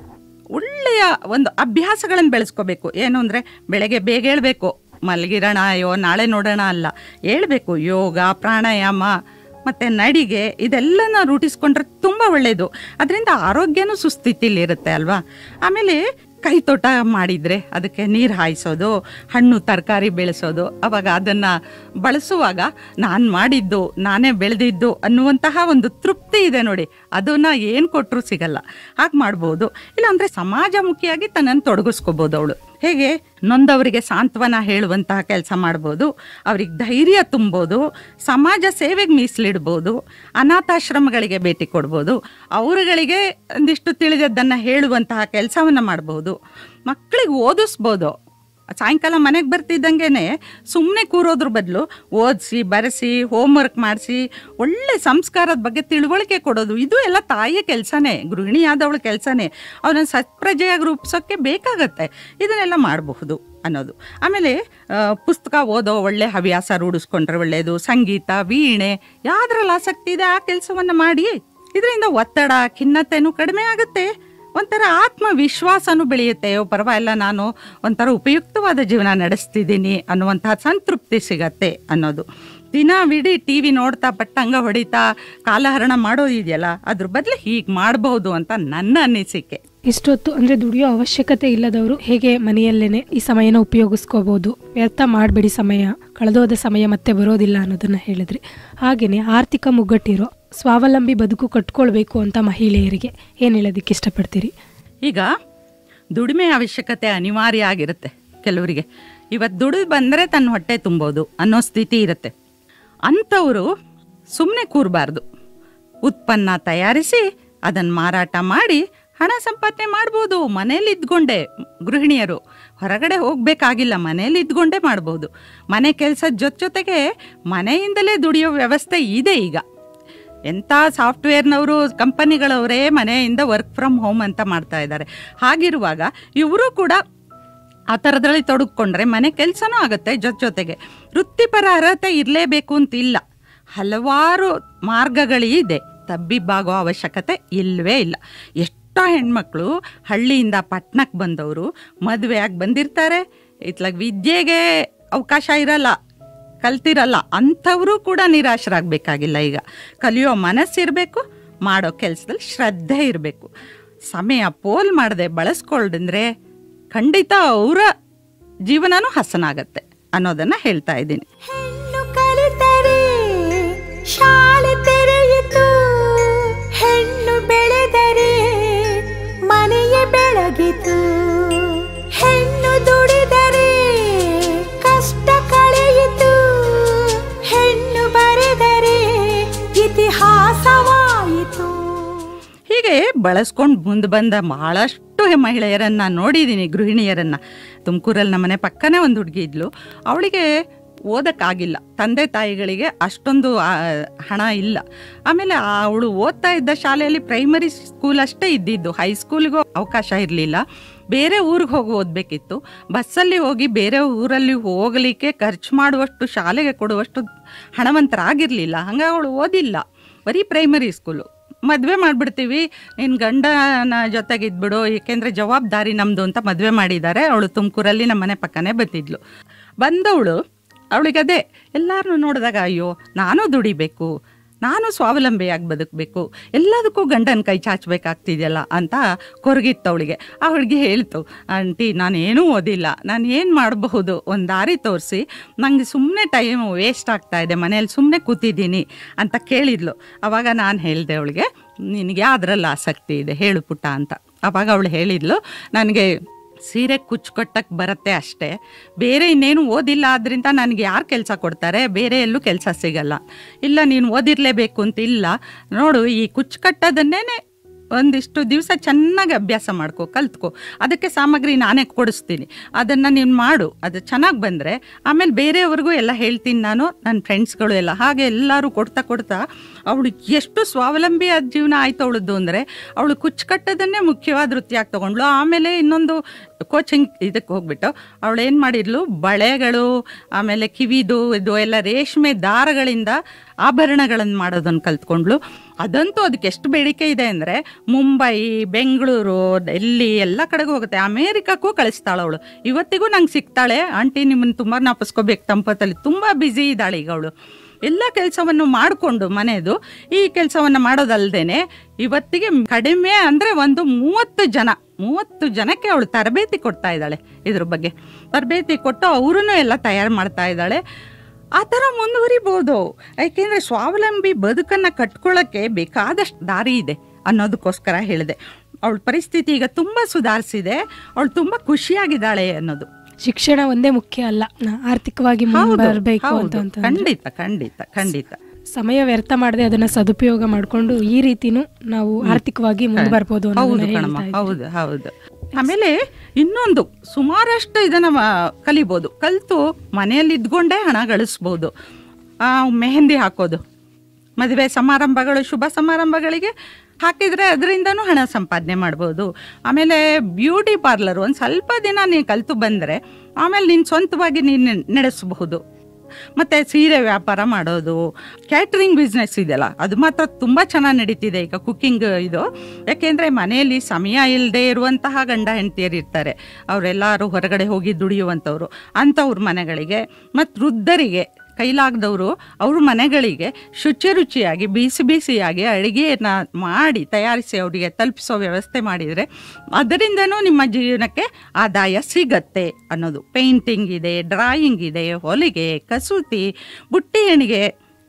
ಒಳ್ಳೆಯ ಒಂದು ಅಭ್ಯಾಸಗಳನ್ನು ಬೆಳೆಸ್ಕೋಬೇಕು ಏನು ಅಂದರೆ ಬೆಳಗ್ಗೆ ಬೇಗ ಹೇಳ್ಬೇಕು ಮಲಗಿರೋಣ ಅಯ್ಯೋ ನಾಳೆ ನೋಡೋಣ ಅಲ್ಲ ಹೇಳ್ಬೇಕು ಯೋಗ ಪ್ರಾಣಾಯಾಮ ಮತ್ತು ನಡಿಗೆ ಇದೆಲ್ಲನ ರೂಢಿಸ್ಕೊಂಡ್ರೆ ತುಂಬ ಒಳ್ಳೆಯದು ಅದರಿಂದ ಆರೋಗ್ಯನೂ ಸುಸ್ಥಿತಿಲಿರುತ್ತೆ ಅಲ್ವಾ ಆಮೇಲೆ ಕೈ ತೋಟ ಮಾಡಿದರೆ ಅದಕ್ಕೆ ನೀರು ಹಾಯಿಸೋದು ಹಣ್ಣು ತರಕಾರಿ ಬೆಳೆಸೋದು ಅವಾಗ ಅದನ್ನು ಬಳಸುವಾಗ ನಾನು ಮಾಡಿದ್ದು ನಾನೇ ಬೆಳೆದಿದ್ದು ಅನ್ನುವಂತಹ ಒಂದು ತೃಪ್ತಿ ಇದೆ ನೋಡಿ ಅದನ್ನ ಏನು ಕೊಟ್ಟರು ಸಿಗಲ್ಲ ಹಾಗೆ ಮಾಡ್ಬೋದು ಇಲ್ಲಾಂದರೆ ಸಮಾಜಮುಖಿಯಾಗಿ ತನ್ನನ್ನು ತೊಡಗಿಸ್ಕೋಬೋದು ಅವಳು ಹೇಗೆ ನೊಂದವರಿಗೆ ಸಾಂತ್ವನ ಹೇಳುವಂತಹ ಕೆಲಸ ಮಾಡ್ಬೋದು ಅವ್ರಿಗೆ ಧೈರ್ಯ ತುಂಬೋದು ಸಮಾಜ ಸೇವೆಗೆ ಮೀಸಲಿಡ್ಬೋದು ಅನಾಥಾಶ್ರಮಗಳಿಗೆ ಭೇಟಿ ಕೊಡ್ಬೋದು ಅವರುಗಳಿಗೆ ಒಂದಿಷ್ಟು ತಿಳಿದದ್ದನ್ನು ಹೇಳುವಂತಹ ಕೆಲಸವನ್ನು ಮಾಡ್ಬೋದು ಮಕ್ಕಳಿಗೆ ಓದಿಸ್ಬೋದು ಸಾಯಂಕಾಲ ಮನೆಗೆ ಬರ್ತಿದ್ದಂಗೆ ಸುಮ್ಮನೆ ಕೂರೋದ್ರ ಬದಲು ಓದಿಸಿ ಬರೆಸಿ ಹೋಮ್ವರ್ಕ್ ಮಾಡಿಸಿ ಒಳ್ಳೆ ಸಂಸ್ಕಾರದ ಬಗ್ಗೆ ತಿಳುವಳಿಕೆ ಕೊಡೋದು ಇದು ಎಲ್ಲ ತಾಯಿಯ ಕೆಲಸನೇ ಗೃಹಿಣಿಯಾದವಳ ಕೆಲಸನೇ ಅವನ ಸತ್ಪ್ರಜೆಯಾಗಿ ರೂಪಿಸೋಕ್ಕೆ ಬೇಕಾಗತ್ತೆ ಇದನ್ನೆಲ್ಲ ಮಾಡಬಹುದು ಅನ್ನೋದು ಆಮೇಲೆ ಆ, ಪುಸ್ತಕ ಓದೋ ಒಳ್ಳೆ ಹವ್ಯಾಸ ರೂಢಿಸ್ಕೊಂಡ್ರೆ ಒಳ್ಳೆಯದು ಸಂಗೀತ ವೀಣೆ ಯಾವ್ದ್ರಲ್ಲಿ ಆಸಕ್ತಿ ಇದೆ ಆ ಕೆಲಸವನ್ನು ಮಾಡಿ ಇದರಿಂದ ಒತ್ತಡ ಖಿನ್ನತೆನೂ ಕಡಿಮೆ ಆಗುತ್ತೆ ಒಂಥರ ಆತ್ಮವಿಶ್ವಾಸನೂ ಬೆಳೆಯುತ್ತೆ ಅಯ್ಯೋ ಪರವಾಗಿಲ್ಲ ನಾನು ಒಂಥರ ಉಪಯುಕ್ತವಾದ ಜೀವನ ನಡೆಸ್ತಿದ್ದೀನಿ ಅನ್ನುವಂತಹ ಸಂತೃಪ್ತಿ ಸಿಗತ್ತೆ ಅನ್ನೋದು ದಿನವಿಡೀ ಟಿ ವಿ ನೋಡ್ತಾ ಪಟ್ಟಂಗ ಹೊಡಿತಾ ಕಾಲಹರಣ ಮಾಡೋದಿದೆಯಲ್ಲ ಅದ್ರ ಬದಲು ಹೀಗೆ ಮಾಡಬಹುದು ಅಂತ ನನ್ನ ಅನಿಸಿಕೆ ಇಷ್ಟೊತ್ತು ಅಂದ್ರೆ ದುಡಿಯೋ ಅವಶ್ಯಕತೆ ಇಲ್ಲದವರು ಹೇಗೆ ಮನೆಯಲ್ಲೇನೆ ಈ ಸಮಯನ ಉಪಯೋಗಿಸ್ಕೋಬಹುದು ವ್ಯರ್ಥ ಮಾಡಬೇಡಿ ಸಮಯ ಕಳೆದೋದ ಸಮಯ ಮತ್ತೆ ಬರೋದಿಲ್ಲ ಅನ್ನೋದನ್ನ ಹೇಳಿದ್ರಿ ಹಾಗೇನೆ ಆರ್ಥಿಕ ಮುಗ್ಗಟ್ಟಿರೋ ಸ್ವಾವಲಂಬಿ ಬದುಕು ಕಟ್ಕೊಳ್ಬೇಕು ಅಂತ ಮಹಿಳೆಯರಿಗೆ ಏನ್ ಹೇಳೋದಕ್ಕೆ ಇಷ್ಟಪಡ್ತೀರಿ ಈಗ ದುಡಿಮೆ ಅವಶ್ಯಕತೆ ಅನಿವಾರ್ಯ ಆಗಿರುತ್ತೆ ಕೆಲವರಿಗೆ ಇವತ್ತು ದುಡಿದು ಬಂದರೆ ತನ್ನ ಹೊಟ್ಟೆ ತುಂಬೋದು ಅನ್ನೋ ಸ್ಥಿತಿ ಇರುತ್ತೆ ಅಂಥವರು ಸುಮ್ಮನೆ ಕೂರಬಾರ್ದು ಉತ್ಪನ್ನ ತಯಾರಿಸಿ ಅದನ್ನು ಮಾರಾಟ ಮಾಡಿ ಹಣ ಸಂಪಾದನೆ ಮಾಡ್ಬೋದು ಮನೇಲಿ ಇದ್ಕೊಂಡೆ ಗೃಹಿಣಿಯರು ಹೊರಗಡೆ ಹೋಗಬೇಕಾಗಿಲ್ಲ ಮನೇಲಿ ಇದ್ಕೊಂಡೇ ಮಾಡ್ಬೋದು ಮನೆ ಕೆಲಸದ ಜೊತೆ ಜೊತೆಗೆ ಮನೆಯಿಂದಲೇ ದುಡಿಯೋ ವ್ಯವಸ್ಥೆ ಇದೆ ಈಗ ಎಂಥ ಸಾಫ್ಟ್ವೇರ್ನವರು ಕಂಪನಿಗಳವರೇ ಮನೆಯಿಂದ ವರ್ಕ್ ಫ್ರಮ್ ಹೋಮ್ ಅಂತ ಮಾಡ್ತಾ ಇದ್ದಾರೆ ಹಾಗಿರುವಾಗ ಇವರು ಕೂಡ ಆ ಥರದ್ರಲ್ಲಿ ತೊಡಗಿಕೊಂಡ್ರೆ ಮನೆ ಕೆಲಸನೂ ಆಗುತ್ತೆ ಜೊತೆ ಜೊತೆಗೆ ವೃತ್ತಿಪರ ಅರ್ಹತೆ ಇರಲೇಬೇಕು ಅಂತ ಇಲ್ಲ ಹಲವಾರು ಮಾರ್ಗಗಳಿದೆ ತಬ್ಬಿಬ್ಬಾಗೋ ಅವಶ್ಯಕತೆ ಇಲ್ಲವೇ ಇಲ್ಲ ಎಷ್ಟೋ ಹೆಣ್ಮಕ್ಳು ಹಳ್ಳಿಯಿಂದ ಪಟ್ಟಣಕ್ಕೆ ಬಂದವರು ಮದುವೆಯಾಗಿ ಬಂದಿರ್ತಾರೆ ಇತ್ಲಾಗ ವಿದ್ಯೆಗೆ ಅವಕಾಶ ಇರಲ್ಲ ಕಲ್ತಿರಲ್ಲ ಅಂಥವರು ಕೂಡ ನಿರಾಶರಾಗಬೇಕಾಗಿಲ್ಲ ಈಗ ಕಲಿಯೋ ಮನಸ್ಸಿರಬೇಕು ಮಾಡೋ ಕೆಲಸದಲ್ಲಿ ಶ್ರದ್ಧೆ ಇರಬೇಕು ಸಮಯ ಪೋಲ್ ಮಾಡದೆ ಬಳಸ್ಕೊಳ್ದಂದ್ರೆ ಖಂಡಿತ ಅವರ ಜೀವನನೂ ಹಸನಾಗತ್ತೆ ಅನ್ನೋದನ್ನ ಹೇಳ್ತಾ ಇದ್ದೀನಿ ಹೆಣ್ಣು ಕಲಿತರೆ ಶಾಲೆ ತೆರೆಯಿತು ಹೆಣ್ಣು ಬೆಳೆದರೆ ಮನೆಯ ಬೆಳಗಿತು ಹೆಣ್ಣು ದುಡಿದರೆ ಕಷ್ಟ ಕಳೆಯಿತು ಹೆಣ್ಣು ಬರೆದರೆ ಇತಿಹಾಸವಾಯಿತು ಹೀಗೆ ಬಳಸ್ಕೊಂಡು ಮುಂದೆ ಬಂದ ಬಹಳಷ್ಟು ಮಹಿಳೆಯರನ್ನ ನೋಡಿದ್ದೀನಿ ಗೃಹಿಣಿಯರನ್ನ ತುಮಕೂರಲ್ಲಿ ನಮ್ಮನೆ ಪಕ್ಕನೇ ಒಂದು ಹುಡುಗಿ ಇದ್ಲು ಅವಳಿಗೆ ಓದಕ್ಕಾಗಿಲ್ಲ ತಂದೆ ತಾಯಿಗಳಿಗೆ ಅಷ್ಟೊಂದು ಆ, ಹಣ ಇಲ್ಲ ಆಮೇಲೆ ಅವಳು ಓದ್ತಾ ಇದ್ದ ಶಾಲೆಯಲ್ಲಿ ಪ್ರೈಮರಿ ಸ್ಕೂಲ್ ಅಷ್ಟೇ ಇದ್ದಿದ್ದು ಹೈಸ್ಕೂಲ್ಗೂ ಅವಕಾಶ ಇರಲಿಲ್ಲ ಬೇರೆ ಊರಿಗೆ ಹೋಗಿ ಓದಬೇಕಿತ್ತು ಬಸ್ಸಲ್ಲಿ ಹೋಗಿ ಬೇರೆ ಊರಲ್ಲಿ ಹೋಗಲಿಕ್ಕೆ ಖರ್ಚು ಮಾಡುವಷ್ಟು ಶಾಲೆಗೆ ಕೊಡುವಷ್ಟು ಹಣವಂತರಾಗಿರಲಿಲ್ಲ ಹಂಗಾಗಿ ಅವಳು ಓದಿಲ್ಲ ಬರೀ ಪ್ರೈಮರಿ ಸ್ಕೂಲು ಮದುವೆ ಮಾಡಿಬಿಡ್ತೀವಿ ನಿನ್ನ ಗಂಡನ ಜೊತೆಗೆ ಇದ್ಬಿಡು ಏಕೆಂದರೆ ಜವಾಬ್ದಾರಿ ನಮ್ಮದು ಅಂತ ಮದುವೆ ಮಾಡಿದ್ದಾರೆ ಅವಳು ತುಮಕೂರಲ್ಲಿ ನಮ್ಮ ಮನೆ ಪಕ್ಕನೇ ಬಂದಿದ್ಲು ಬಂದವಳು ಅವಳಿಗೆ ಅದೇ ಎಲ್ಲರನ್ನೂ ನೋಡಿದಾಗ ಅಯ್ಯೋ ನಾನು ದುಡಿಬೇಕು ನಾನು ಸ್ವಾವಲಂಬಿಯಾಗಿ ಬದುಕಬೇಕು ಎಲ್ಲದಕ್ಕೂ ಗಂಡನ ಕೈ ಚಾಚಬೇಕಾಗ್ತಿದೆಯಲ್ಲ ಅಂತ ಕೊರಗಿತ್ತು ಅವಳಿಗೆ ಅವಳಿಗೆ ಹೇಳ್ತು ಆಂಟಿ ನಾನೇನೂ ಓದಿಲ್ಲ ನಾನು ಏನು ಮಾಡಬಹುದು ಒಂದು ದಾರಿ ತೋರಿಸಿ ನನಗೆ ಸುಮ್ಮನೆ ಟೈಮ್ ವೇಸ್ಟ್ ಆಗ್ತಾ ಇದೆ ಮನೇಲಿ ಸುಮ್ಮನೆ ಕೂತಿದ್ದೀನಿ ಅಂತ ಕೇಳಿದ್ಲು ಅವಾಗ ನಾನು ಹೇಳಿದೆ ಅವಳಿಗೆ ನಿನಗೆ ಅದರಲ್ಲಿ ಆಸಕ್ತಿ ಇದೆ ಹೇಳು ಪುಟ್ಟ ಅಂತ ಅವಾಗ ಅವಳು ಹೇಳಿದ್ಲು ನನಗೆ ಸೀರೆ ಕುಚ್ಕೊಟ್ಟಕ್ಕೆ ಬರುತ್ತೆ ಅಷ್ಟೇ ಬೇರೆ ಇನ್ನೇನು ಓದಿಲ್ಲ ಆದ್ರಿಂದ ನನಗೆ ಯಾರು ಕೆಲಸ ಕೊಡ್ತಾರೆ ಬೇರೆ ಎಲ್ಲೂ ಕೆಲಸ ಸಿಗಲ್ಲ ಇಲ್ಲ ನೀನು ಓದಿರಲೇಬೇಕು ಅಂತ ಇಲ್ಲ ನೋಡು ಈ ಕುಚ್ಚು ಕಟ್ಟೋದನ್ನೇ ಒಂದಿಷ್ಟು ದಿವಸ ಚೆನ್ನಾಗಿ ಅಭ್ಯಾಸ ಮಾಡ್ಕೊ ಕಲ್ತ್ಕೊ ಅದಕ್ಕೆ ಸಾಮಗ್ರಿ ನಾನೇ ಕೊಡಿಸ್ತೀನಿ ಅದನ್ನು ನೀನು ಮಾಡು ಅದು ಚೆನ್ನಾಗಿ ಬಂದರೆ ಆಮೇಲೆ ಬೇರೆಯವ್ರಿಗೂ ಎಲ್ಲ ಹೇಳ್ತೀನಿ ನಾನು ನನ್ನ ಫ್ರೆಂಡ್ಸ್ಗಳು ಎಲ್ಲ ಹಾಗೆ ಎಲ್ಲರೂ ಕೊಡ್ತಾ ಕೊಡ್ತಾ ಅವಳು ಎಷ್ಟು ಸ್ವಾವಲಂಬಿಯಾದ ಜೀವನ ಆಯ್ತು ಅವಳದ್ದು ಅಂದರೆ ಅವಳು ಕುಚ್ಚು ಕಟ್ಟೋದನ್ನೇ ಮುಖ್ಯವಾದ ವೃತ್ತಿಯಾಗಿ ತೊಗೊಂಡ್ಳು ಆಮೇಲೆ ಇನ್ನೊಂದು ಕೋಚಿಂಗ್ ಇದಕ್ಕೆ ಹೋಗ್ಬಿಟ್ಟು ಅವಳು ಏನು ಮಾಡಿದ್ಲು ಬಳೆಗಳು ಆಮೇಲೆ ಕಿವಿದು ಇದು ಎಲ್ಲ ರೇಷ್ಮೆ ದಾರಗಳಿಂದ ಆಭರಣಗಳನ್ನು ಮಾಡೋದನ್ನು ಕಲ್ತ್ಕೊಂಡ್ಲು ಅದಂತೂ ಅದಕ್ಕೆ ಎಷ್ಟು ಬೇಡಿಕೆ ಇದೆ ಅಂದರೆ ಮುಂಬೈ ಬೆಂಗಳೂರು ಡೆಲ್ಲಿ ಎಲ್ಲ ಕಡೆಗೂ ಹೋಗುತ್ತೆ ಅಮೇರಿಕಕ್ಕೂ ಕಳಿಸ್ತಾಳೆ ಅವಳು ಇವತ್ತಿಗೂ ನಂಗೆ ಸಿಗ್ತಾಳೆ ಆಂಟಿ ನಿಮ್ಮನ್ನು ತುಂಬ ನಾಪಿಸ್ಕೋಬೇಕು ತಂಪತ್ತಲ್ಲಿ ತುಂಬ ಬ್ಯುಸಿ ಇದ್ದಾಳೆ ಈಗ ಅವಳು ಎಲ್ಲ ಕೆಲಸವನ್ನು ಮಾಡಿಕೊಂಡು ಮನೆಯದು ಈ ಕೆಲಸವನ್ನು ಮಾಡೋದಲ್ದೇನೆ ಇವತ್ತಿಗೆ ಕಡಿಮೆ ಅಂದರೆ ಒಂದು ಮೂವತ್ತು ಜನ ಮೂವತ್ತು ಜನಕ್ಕೆ ಅವಳು ತರಬೇತಿ ಕೊಡ್ತಾ ಇದ್ದಾಳೆ ಇದ್ರ ಬಗ್ಗೆ ತರಬೇತಿ ಕೊಟ್ಟು ಅವರನ್ನು ಎಲ್ಲ ತಯಾರು ಮಾಡ್ತಾ ಇದ್ದಾಳೆ ಆ ಥರ ಮುಂದುವರಿಬೋದು ಯಾಕೆಂದರೆ ಸ್ವಾವಲಂಬಿ ಬದುಕನ್ನು ಕಟ್ಕೊಳ್ಳೋಕ್ಕೆ ಬೇಕಾದಷ್ಟು ದಾರಿ ಇದೆ ಅನ್ನೋದಕ್ಕೋಸ್ಕರ ಹೇಳಿದೆ ಅವಳ ಪರಿಸ್ಥಿತಿ ಈಗ ತುಂಬ ಸುಧಾರಿಸಿದೆ ಅವಳು ತುಂಬ ಖುಷಿಯಾಗಿದ್ದಾಳೆ ಅನ್ನೋದು ಶಿಕ್ಷಣ ಒಂದೇ ಮುಖ್ಯ ಅಲ್ಲ ನ- ಆರ್ಥಿಕವಾಗಿ ಹೌದು, ಬರಬೇಕು ಅಂತ ಹೌದು. ಅಂತಂದ್ರೆ. ಖಂಡಿತ ಖಂಡಿತ ಖಂಡಿತ ಸಮಯ ವ್ಯರ್ಥ ಮಾಡದೆ ಅದನ್ನ ಸದುಪಯೋಗ ಮಾಡಿಕೊಂಡು ಈ ರೀತಿನೂ ನಾವು ಆರ್ಥಿಕವಾಗಿ ಮುಂದೆ ಬರ್ಬೋದು ಹೌದು ಅನ್ನೋದನ್ನ ಕಣಮ್ಮ ಹೇಳ್ತಾ ಇದ್ರಿ. ಹೌದು ಹೌದು ಆಮೇಲೆ ಇನ್ನೊಂದು ಸುಮಾರಷ್ಟು ಇದನ್ನ ಮ- ಕಲಿಬೋದು ಕಲಿತು ಮನೆಯಲ್ಲಿ ಇದ್ಕೊಂಡೇ ಹಣ ಗಳಿಸ್ಬೋದು ಆ, ಮೆಹಂದಿ ಹಾಕೋದು ಮದುವೆ ಸಮಾರಂಭಗಳು ಶುಭ ಸಮಾರಂಭಗಳಿಗೆ ಹಾಕಿದರೆ ಅದರಿಂದನೂ ಹಣ ಸಂಪಾದನೆ ಮಾಡ್ಬೋದು ಆಮೇಲೆ ಬ್ಯೂಟಿ ಪಾರ್ಲರ್ ಒಂದು ಸ್ವಲ್ಪ ದಿನ ನೀನು ಕಲಿತು ಬಂದರೆ ಆಮೇಲೆ ನೀನು ಸ್ವಂತವಾಗಿ ನೀನು ನಡೆಸಬಹುದು ಮತ್ತು ಸೀರೆ ವ್ಯಾಪಾರ ಮಾಡೋದು ಕ್ಯಾಟ್ರಿಂಗ್ ಬಿಸ್ನೆಸ್ ಇದೆಯಲ್ಲ ಅದು ಮಾತ್ರ ತುಂಬ ಚೆನ್ನಾಗಿ ನಡೀತಿದೆ ಈಗ ಕುಕ್ಕಿಂಗ್ ಇದು ಯಾಕೆಂದರೆ ಮನೆಯಲ್ಲಿ ಸಮಯ ಇಲ್ಲದೆ ಇರುವಂತಹ ಗಂಡ ಹೆಂಡತಿಯರು ಇರ್ತಾರೆ ಅವರೆಲ್ಲರೂ ಹೊರಗಡೆ ಹೋಗಿ ದುಡಿಯುವಂಥವ್ರು ಅಂಥವ್ರ ಮನೆಗಳಿಗೆ ಮತ್ತು ವೃದ್ಧರಿಗೆ ಕೈಲಾಗದವರು ಅವ್ರ ಮನೆಗಳಿಗೆ ಶುಚಿ ರುಚಿಯಾಗಿ ಬಿಸಿ ಬಿಸಿಯಾಗಿ ಅಡುಗೆಯನ್ನ ಮಾಡಿ ತಯಾರಿಸಿ ಅವರಿಗೆ ತಲುಪಿಸೋ ವ್ಯವಸ್ಥೆ ಮಾಡಿದರೆ ಅದರಿಂದನೂ ನಿಮ್ಮ ಜೀವನಕ್ಕೆ ಆದಾಯ ಸಿಗತ್ತೆ ಅನ್ನೋದು ಪೇಂಟಿಂಗ್ ಇದೆ ಡ್ರಾಯಿಂಗ್ ಇದೆ ಹೊಲಿಗೆ ಕಸೂತಿ ಬುಟ್ಟಿ ಹೆಣಿಗೆ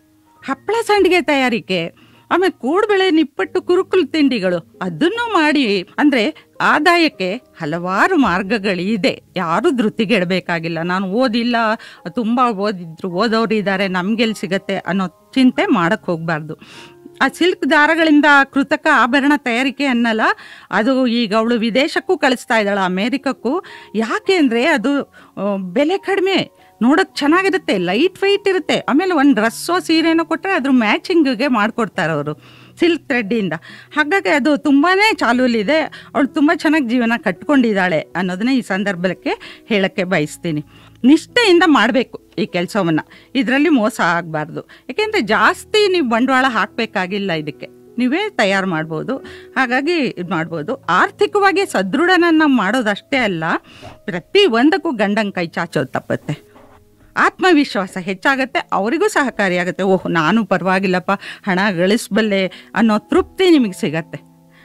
ಹಪ್ಪಳ ಸಂಡಿಗೆ ತಯಾರಿಕೆ ಆಮೇಲೆ ಕೂಡ್ಬೆಳೆ ನಿಪ್ಪಟ್ಟು ಕುರುಕುಲು ತಿಂಡಿಗಳು ಅದನ್ನು ಮಾಡಿ ಅಂದ್ರೆ ಆದಾಯಕ್ಕೆ ಹಲವಾರು ಮಾರ್ಗಗಳಿದೆ ಯಾರು ಧೃತಿಗೆಡಬೇಕಾಗಿಲ್ಲ ನಾನು ಓದಿಲ್ಲ ತುಂಬಾ ಓದಿದ್ರು ಓದೋರು ಇದ್ದಾರೆ ನಮ್ಗೆಲ್ಲಿ ಸಿಗತ್ತೆ ಅನ್ನೋ ಚಿಂತೆ ಮಾಡಕ್ ಹೋಗ್ಬಾರ್ದು ಆ ಸಿಲ್ಕ್ ದಾರಗಳಿಂದ ಕೃತಕ ಆಭರಣ ತಯಾರಿಕೆ ಅನ್ನಲ್ಲ ಅದು ಈಗ ಅವಳು ವಿದೇಶಕ್ಕೂ ಕಳಿಸ್ತಾ ಇದ್ದಾಳೆ ಅಮೇರಿಕಕ್ಕೂ ಯಾಕೆ ಅಂದರೆ ಅದು ಆ, ಬೆಲೆ ಕಡಿಮೆ ನೋಡೋಕೆ ಚೆನ್ನಾಗಿರುತ್ತೆ ಲೈಟ್ ವೆಯ್ಟ್ ಇರುತ್ತೆ ಆಮೇಲೆ ಒಂದು ಡ್ರೆಸ್ಸೋ ಸೀರೆನೋ ಕೊಟ್ಟರೆ ಅದ್ರ ಮ್ಯಾಚಿಂಗ್ಗೆ ಮಾಡಿಕೊಡ್ತಾರೆ ಅವರು ಸಿಲ್ಕ್ ಥ್ರೆಡ್ಡಿಂದ ಹಾಗಾಗಿ ಅದು ತುಂಬಾ ಚಾಲೂಲಿದೆ ಅವಳು ತುಂಬ ಚೆನ್ನಾಗಿ ಜೀವನ ಕಟ್ಕೊಂಡಿದ್ದಾಳೆ ಅನ್ನೋದನ್ನ ಈ ಸಂದರ್ಭಕ್ಕೆ ಹೇಳಕ್ಕೆ ಬಯಸ್ತೀನಿ ನಿಷ್ಠೆಯಿಂದ ಮಾಡಬೇಕು ಈ ಕೆಲಸವನ್ನು ಇದರಲ್ಲಿ ಮೋಸ ಆಗಬಾರ್ದು ಯಾಕೆಂದರೆ ಜಾಸ್ತಿ ನೀವು ಬಂಡವಾಳ ಹಾಕಬೇಕಾಗಿಲ್ಲ ಇದಕ್ಕೆ ನೀವೇ ತಯಾರು ಮಾಡ್ಬೋದು ಹಾಗಾಗಿ ಇದು ಮಾಡ್ಬೋದು ಆರ್ಥಿಕವಾಗಿ ಸದೃಢನನ್ನು ಮಾಡೋದಷ್ಟೇ ಅಲ್ಲ ಪ್ರತಿ ಒಂದಕ್ಕೂ ಗಂಡನ ಕೈ ಚಾಚೋದು ತಪ್ಪತ್ತೆ ಆತ್ಮವಿಶ್ವಾಸ ಹೆಚ್ಚಾಗತ್ತೆ ಅವರಿಗೂ ಸಹಕಾರಿಯಾಗುತ್ತೆ ಓಹ್ ನಾನು ಪರವಾಗಿಲ್ಲಪ್ಪ ಹಣ ಗಳಿಸಬಲ್ಲೆ ಅನ್ನೋ ತೃಪ್ತಿ ನಿಮಗೆ ಸಿಗತ್ತೆ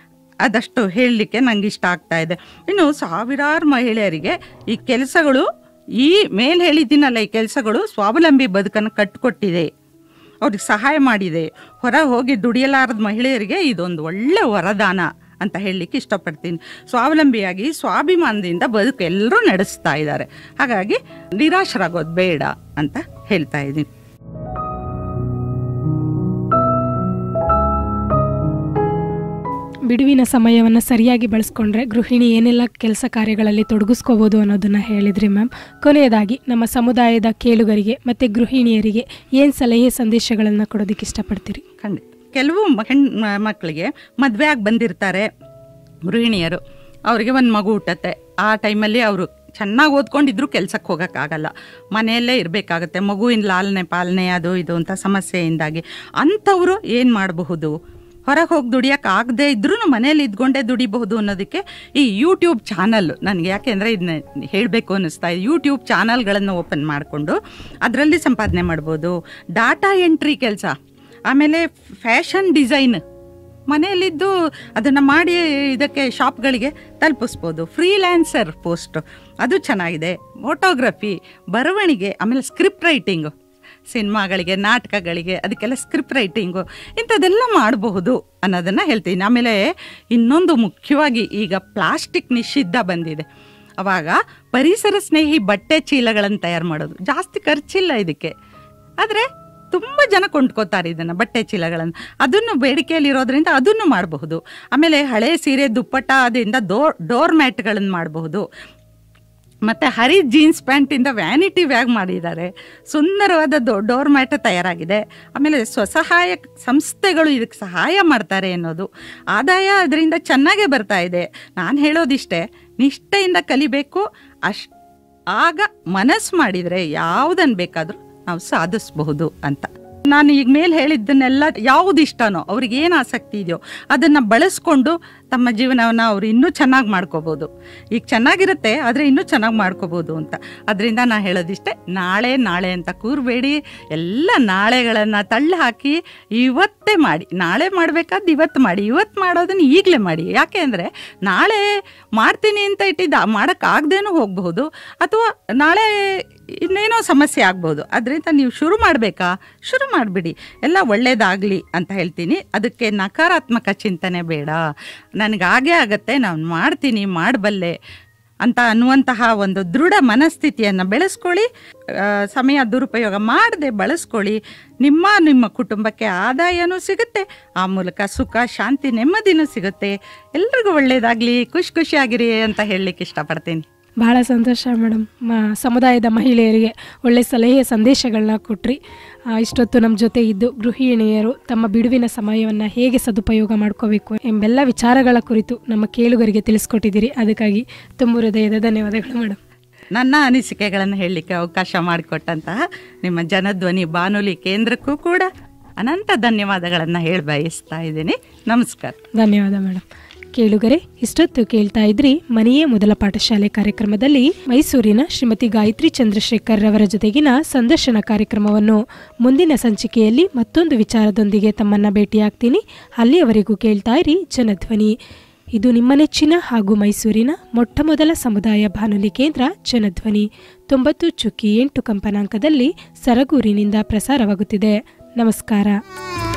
ಅದಷ್ಟು ಹೇಳಲಿಕ್ಕೆ ನಂಗೆ ಇಷ್ಟ ಆಗ್ತಾ ಇದೆ ಇನ್ನು ಸಾವಿರಾರು ಮಹಿಳೆಯರಿಗೆ ಈ ಕೆಲಸಗಳು ಈ ಮೇಲೆ ಹೇಳಿದ್ದೀನಲ್ಲ ಈ ಕೆಲಸಗಳು ಸ್ವಾವಲಂಬಿ ಬದುಕನ್ನು ಕಟ್ಟಿಕೊಟ್ಟಿದೆ ಅವ್ರಿಗೆ ಸಹಾಯ ಮಾಡಿದೆ ಹೊರ ಹೋಗಿ ದುಡಿಯಲಾರದ ಮಹಿಳೆಯರಿಗೆ ಇದೊಂದು ಒಳ್ಳೆ ವರದಾನ ಅಂತ ಹೇಳಲಿಕ್ಕೆ ಇಷ್ಟಪಡ್ತೀನಿ ಸ್ವಾವಲಂಬಿಯಾಗಿ ಸ್ವಾಭಿಮಾನದಿಂದ ಬದುಕು ಎಲ್ಲರೂ ನಡೆಸ್ತಾ ಇದ್ದಾರೆ ಹಾಗಾಗಿ ನಿರಾಶರಾಗೋದು ಬೇಡ ಅಂತ ಹೇಳ್ತಾ ಇದ್ದೀನಿ ಬಿಡುವಿನ ಸಮಯವನ್ನು ಸರಿಯಾಗಿ ಬಳಸ್ಕೊಂಡ್ರೆ ಗೃಹಿಣಿ ಏನೆಲ್ಲ ಕೆಲಸ ಕಾರ್ಯಗಳಲ್ಲಿ ತೊಡಗಿಸ್ಕೋಬೋದು ಅನ್ನೋದನ್ನ ಹೇಳಿದ್ರಿ ಮ್ಯಾಮ್ ಕೊನೆಯದಾಗಿ ನಮ್ಮ ಸಮುದಾಯದ ಕೇಳುಗರಿಗೆ ಮತ್ತು ಗೃಹಿಣಿಯರಿಗೆ ಏನು ಸಲಹೆ ಸಂದೇಶಗಳನ್ನು ಕೊಡೋದಕ್ಕೆ ಇಷ್ಟಪಡ್ತೀರಿ ಖಂಡಿತ ಕೆಲವು ಹೆಣ್ ಮಕ್ಕಳಿಗೆ ಮದುವೆ ಆಗಿ ಬಂದಿರ್ತಾರೆ ಗೃಹಿಣಿಯರು ಅವರಿಗೆ ಒಂದು ಮಗು ಹುಟ್ಟತ್ತೆ ಆ ಟೈಮಲ್ಲಿ ಅವರು ಚೆನ್ನಾಗಿ ಓದ್ಕೊಂಡಿದ್ರು ಕೆಲ್ಸಕ್ಕೆ ಹೋಗೋಕ್ಕಾಗಲ್ಲ ಮನೆಯಲ್ಲೇ ಇರಬೇಕಾಗತ್ತೆ ಮಗುವಿನ ಲಾಲನೆ ಪಾಲನೆ ಅದು ಇದು ಅಂತ ಸಮಸ್ಯೆಯಿಂದಾಗಿ ಅಂಥವರು ಏನು ಮಾಡಬಹುದು ಹೊರಗೆ ಹೋಗಿ ದುಡಿಯೋಕೆ ಆಗದೆ ಇದ್ರೂ ಮನೇಲಿ ಇದ್ಕೊಂಡೇ ದುಡಿಬಹುದು ಅನ್ನೋದಕ್ಕೆ ಈ ಯೂಟ್ಯೂಬ್ ಚಾನಲ್ ನನಗೆ ಯಾಕೆಂದರೆ ಇದನ್ನ ಹೇಳಬೇಕು ಅನ್ನಿಸ್ತಾ ಇದೆ ಯೂಟ್ಯೂಬ್ ಚಾನಲ್ಗಳನ್ನು ಓಪನ್ ಮಾಡಿಕೊಂಡು ಅದರಲ್ಲಿ ಸಂಪಾದನೆ ಮಾಡ್ಬೋದು ಡಾಟಾ ಎಂಟ್ರಿ ಕೆಲಸ ಆಮೇಲೆ ಫ್ಯಾಷನ್ ಡಿಸೈನ್ ಮನೆಯಲ್ಲಿದ್ದು ಅದನ್ನು ಮಾಡಿ ಇದಕ್ಕೆ ಶಾಪ್ಗಳಿಗೆ ತಲುಪಿಸ್ಬೋದು ಫ್ರೀಲ್ಯಾನ್ಸರ್ ಪೋಸ್ಟ್ ಅದು ಚೆನ್ನಾಗಿದೆ ಫೋಟೋಗ್ರಫಿ ಬರವಣಿಗೆ ಆಮೇಲೆ ಸ್ಕ್ರಿಪ್ಟ್ ರೈಟಿಂಗು ಸಿನಿಮಾಗಳಿಗೆ ನಾಟಕಗಳಿಗೆ ಅದಕ್ಕೆಲ್ಲ ಸ್ಕ್ರಿಪ್ಟ್ ರೈಟಿಂಗು ಇಂಥದ್ದೆಲ್ಲ ಮಾಡಬಹುದು ಅನ್ನೋದನ್ನು ಹೇಳ್ತೀನಿ ಆಮೇಲೆ ಇನ್ನೊಂದು ಮುಖ್ಯವಾಗಿ ಈಗ ಪ್ಲಾಸ್ಟಿಕ್ ನಿಷಿದ್ಧ ಬಂದಿದೆ ಅವಾಗ ಪರಿಸರ ಸ್ನೇಹಿ ಬಟ್ಟೆ ಚೀಲಗಳನ್ನು ತಯಾರು ಮಾಡೋದು ಜಾಸ್ತಿ ಖರ್ಚಿಲ್ಲ ಇದಕ್ಕೆ ಆದರೆ ತುಂಬ ಜನ ಕೊಂಡ್ಕೋತಾರೆ ಇದನ್ನು ಬಟ್ಟೆ ಚೀಲಗಳನ್ನು ಅದನ್ನು ಬೇಡಿಕೆಯಲ್ಲಿರೋದ್ರಿಂದ ಅದನ್ನು ಮಾಡಬಹುದು ಆಮೇಲೆ ಹಳೆ ಸೀರೆ ದುಪ್ಪಟ್ಟ ಅದರಿಂದ ಡೋರ್ ಡೋರ್ ಮ್ಯಾಟ್ಗಳನ್ನು ಮಾಡಬಹುದು ಮತ್ತು ಹರಿ ಜೀನ್ಸ್ ಪ್ಯಾಂಟಿಂದ ವ್ಯಾನಿಟಿ ಬ್ಯಾಗ್ ಮಾಡಿದ್ದಾರೆ ಸುಂದರವಾದ ದೊ- ಡೋರ್ ಮ್ಯಾಟ್ ತಯಾರಾಗಿದೆ ಆಮೇಲೆ ಸ್ವಸಹಾಯ ಸಂಸ್ಥೆಗಳು ಇದಕ್ಕೆ ಸಹಾಯ ಮಾಡ್ತಾರೆ ಅನ್ನೋದು ಆದಾಯ ಅದರಿಂದ ಚೆನ್ನಾಗೇ ಬರ್ತಾ ಇದೆ ನಾನು ಹೇಳೋದಿಷ್ಟೇ ನಿಷ್ಠೆಯಿಂದ ಕಲಿಬೇಕು ಅಶ್ ಆಗ ಮನಸ್ಸು ಮಾಡಿದರೆ ಯಾವುದನ್ನು ಬೇಕಾದರೂ ನಾವು ಸಾಧಿಸಬಹುದು ಅಂತ ನಾನು ಈಗ ಮೇಲೆ ಹೇಳಿದ್ದನ್ನೆಲ್ಲ ಯಾವ್ದು ಇಷ್ಟನೋ ಅವ್ರಿಗೆ ಏನು ಆಸಕ್ತಿ ಇದೆಯೋ ಅದನ್ನು ಬಳಸ್ಕೊಂಡು ತಮ್ಮ ಜೀವನವನ್ನು ಅವರು ಇನ್ನೂ ಚೆನ್ನಾಗಿ ಮಾಡ್ಕೋಬೋದು ಈಗ ಚೆನ್ನಾಗಿರುತ್ತೆ ಆದರೆ ಇನ್ನೂ ಚೆನ್ನಾಗಿ ಮಾಡ್ಕೋಬೋದು ಅಂತ ಅದರಿಂದ ನಾನು ಹೇಳೋದಿಷ್ಟೇ ನಾಳೆ ನಾಳೆ ಅಂತ ಕೂರಬೇಡಿ ಎಲ್ಲ ನಾಳೆಗಳನ್ನು ತಳ್ಳಿ ಹಾಕಿ ಇವತ್ತೇ ಮಾಡಿ ನಾಳೆ ಮಾಡಬೇಕಾದ್ದು ಇವತ್ತು ಮಾಡಿ ಇವತ್ತು ಮಾಡೋದನ್ನು ಈಗಲೇ ಮಾಡಿ ಯಾಕೆ ಅಂದರೆ ನಾಳೆ ಮಾಡ್ತೀನಿ ಅಂತ ಇಟ್ಟಿದ್ದ ಮಾಡೋಕ್ಕಾಗ್ದೇನೂ ಹೋಗಬಹುದು ಅಥವಾ ನಾಳೆ ಇನ್ನೇನೋ ಸಮಸ್ಯೆ ಆಗ್ಬೋದು ಅದರಿಂದ ನೀವು ಶುರು ಮಾಡಬೇಕಾ ಶುರು ಮಾಡಿಬಿಡಿ ಎಲ್ಲ ಒಳ್ಳೇದಾಗಲಿ ಅಂತ ಹೇಳ್ತೀನಿ ಅದಕ್ಕೆ ನಕಾರಾತ್ಮಕ ಚಿಂತನೆ ಬೇಡ ನನಗೆ ಹಾಗೇ ಆಗತ್ತೆ ನಾನು ಮಾಡ್ತೀನಿ ಮಾಡಬಲ್ಲೆ ಅಂತ ಅನ್ನುವಂತಹ ಒಂದು ದೃಢ ಮನಸ್ಥಿತಿಯನ್ನು ಬೆಳೆಸ್ಕೊಳ್ಳಿ ಆ, ಸಮಯ ದುರುಪಯೋಗ ಮಾಡದೆ ಬಳಸ್ಕೊಳ್ಳಿ ನಿಮ್ಮ ನಿಮ್ಮ ಕುಟುಂಬಕ್ಕೆ ಆದಾಯನೂ ಸಿಗುತ್ತೆ ಆ ಮೂಲಕ ಸುಖ ಶಾಂತಿ ನೆಮ್ಮದಿನೂ ಸಿಗುತ್ತೆ ಎಲ್ರಿಗೂ ಒಳ್ಳೆಯದಾಗಲಿ ಖುಷಿ ಖುಷಿಯಾಗಿರಿ ಅಂತ ಹೇಳಲಿಕ್ಕೆ ಇಷ್ಟಪಡ್ತೀನಿ ಬಹಳ ಸಂತೋಷ ಮೇಡಮ್ ಸಮುದಾಯದ ಮಹಿಳೆಯರಿಗೆ ಒಳ್ಳೆ ಸಲಹೆ ಸಂದೇಶಗಳನ್ನ ಕೊಟ್ರಿ ಆ, ಇಷ್ಟೊತ್ತು ನಮ್ಮ ಜೊತೆ ಇದ್ದು ಗೃಹಿಣಿಯರು ತಮ್ಮ ಬಿಡುವಿನ ಸಮಯವನ್ನು ಹೇಗೆ ಸದುಪಯೋಗ ಮಾಡ್ಕೋಬೇಕು ಎಂಬೆಲ್ಲ ವಿಚಾರಗಳ ಕುರಿತು ನಮ್ಮ ಕೇಳುಗರಿಗೆ ತಿಳಿಸ್ಕೊಟ್ಟಿದ್ದೀರಿ ಅದಕ್ಕಾಗಿ ತುಂಬ ಹೃದಯದ ಧನ್ಯವಾದಗಳು ಮೇಡಮ್ ನನ್ನ ಅನಿಸಿಕೆಗಳನ್ನು ಹೇಳಲಿಕ್ಕೆ ಅವಕಾಶ ಮಾಡಿಕೊಟ್ಟಂತಹ ನಿಮ್ಮ ಜನಧ್ವನಿ ಬಾನುಲಿ ಕೇಂದ್ರಕ್ಕೂ ಕೂಡ ಅನಂತ ಧನ್ಯವಾದಗಳನ್ನು ಹೇಳಿ ಬಯಸ್ತಾ ಇದ್ದೀನಿ ನಮಸ್ಕಾರ ಧನ್ಯವಾದ ಮೇಡಮ್ ಕೇಳುಗರೆ ಇಷ್ಟೊತ್ತು ಕೇಳ್ತಾ ಇದ್ರಿ ಮನೆಯೇ ಮೊದಲ ಪಾಠಶಾಲೆ ಕಾರ್ಯಕ್ರಮದಲ್ಲಿ ಮೈಸೂರಿನ ಶ್ರೀಮತಿ ಗಾಯತ್ರಿ ಚಂದ್ರಶೇಖರ್ ರವರ ಜೊತೆಗಿನ ಸಂದರ್ಶನ ಕಾರ್ಯಕ್ರಮವನ್ನು ಮುಂದಿನ ಸಂಚಿಕೆಯಲ್ಲಿ ಮತ್ತೊಂದು ವಿಚಾರದೊಂದಿಗೆ ತಮ್ಮನ್ನ ಭೇಟಿಯಾಗ್ತೀನಿ ಅಲ್ಲಿಯವರೆಗೂ ಕೇಳ್ತಾ ಇರಿ ಜನಧ್ವನಿ ಇದು ನಿಮ್ಮ ನೆಚ್ಚಿನ ಹಾಗೂ ಮೈಸೂರಿನ ಮೊಟ್ಟ ಮೊದಲ ಸಮುದಾಯ ಬಾನುಲಿ ಕೇಂದ್ರ ಜನಧ್ವನಿ ತೊಂಬತ್ತು ಚುಕ್ಕಿ ಎಂಟು ಕಂಪನಾಂಕದಲ್ಲಿ ಸರಗೂರಿನಿಂದ ಪ್ರಸಾರವಾಗುತ್ತಿದೆ ನಮಸ್ಕಾರ